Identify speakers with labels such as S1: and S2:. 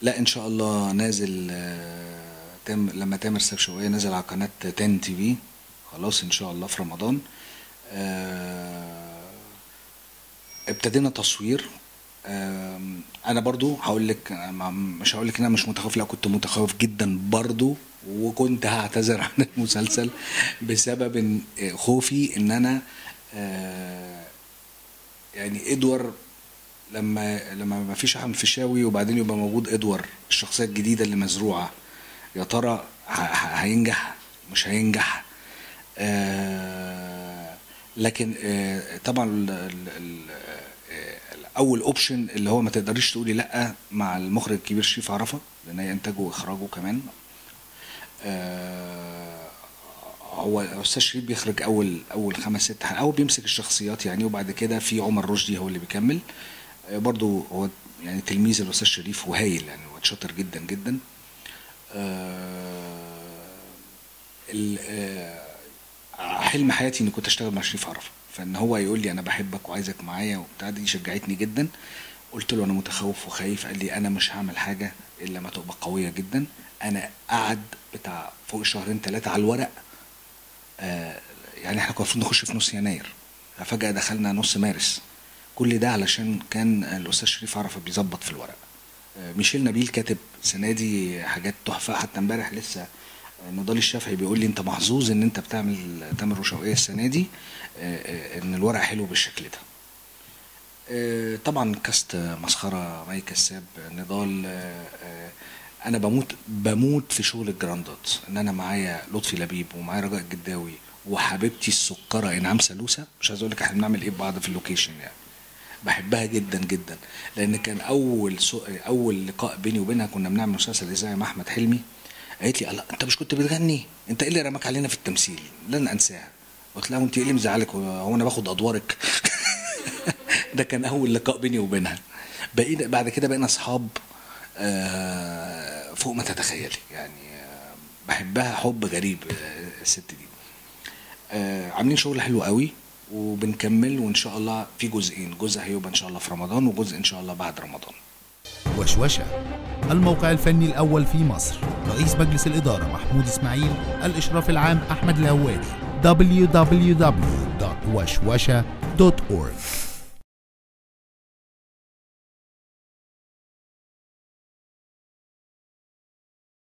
S1: لا ان شاء الله نازل آه، تام لما تامر ساب شويه نازل على قناه 10 تي في خلاص ان شاء الله في رمضان آه، ابتدينا تصوير آم، انا برضو هقول لك أنا مش هقول لك ان انا مش متخوف لا كنت متخوف جدا برضو وكنت هعتذر عن المسلسل بسبب إن خوفي ان انا آه، يعني ادوار لما لما ما فيش احمد فيشاوي وبعدين يبقى موجود ادوار الشخصيه الجديده اللي مزروعه يا ترى ه- ه- هينجح مش هينجح آه لكن آه طبعا ال- ال- ال- آه، اول اوبشن اللي هو ما تقدريش تقولي لا مع المخرج الكبير شريف عرفه لان هي انتاجه واخراجه كمان آه، هو استاذ شريف بيخرج اول اول خمس ست حلقات او بيمسك الشخصيات يعني وبعد كده في عمر رشدي هو اللي بيكمل آه، برضو هو يعني تلميذ الاستاذ شريف وهايل يعني هو شاطر جدا جدا آه، ال- آه، حلم حياتي اني كنت اشتغل مع شريف عرفه فان هو يقول لي انا بحبك وعايزك معايا وبتاع دي شجعتني جدا قلت له انا متخوف وخايف قال لي انا مش هعمل حاجه الا ما تبقى قويه جدا انا قعد بتاع فوق شهرين ثلاثه على الورق آه يعني احنا كنا المفروض نخش في نص يناير ففجاه دخلنا نص مارس كل ده علشان كان الاستاذ شريف عرفه بيظبط في الورق آه، ميشيل نبيل كاتب السنه دي حاجات تحفه حتى امبارح لسه آه، نضال الشافعي بيقول لي انت محظوظ ان انت بتعمل تامر وشوقية السنه دي آه، آه، ان الورق حلو بالشكل ده آه، طبعا كاست مسخره مي كساب نضال آه، آه، انا بموت بموت في شغل الجراندات ان انا معايا لطفي لبيب ومعايا رجاء الجداوي وحبيبتي السكره انعام سلوسه مش عايز اقول لك احنا بنعمل ايه ببعض في اللوكيشن يعني بحبها جدا جدا لان كان اول سو... اول لقاء بيني وبينها كنا بنعمل مسلسل اذاعي مع احمد حلمي قالت لي الله انت مش كنت بتغني انت ايه اللي رماك علينا في التمثيل لن انساها قلت لها وانت ايه اللي مزعلك هو انا باخد ادوارك ده كان اول لقاء بيني وبينها بقينا بعد كده بقينا اصحاب آه، فوق ما تتخيلي يعني آه، بحبها حب غريب آه، الست دي آه، عاملين شغل حلو قوي وبنكمل وان شاء الله في جزئين جزء هيبقى ان شاء الله في رمضان وجزء ان شاء الله بعد رمضان
S2: وشوشة الموقع الفني الأول في مصر رئيس مجلس الإدارة محمود إسماعيل الإشراف العام أحمد الهوادي www.وشوشة.org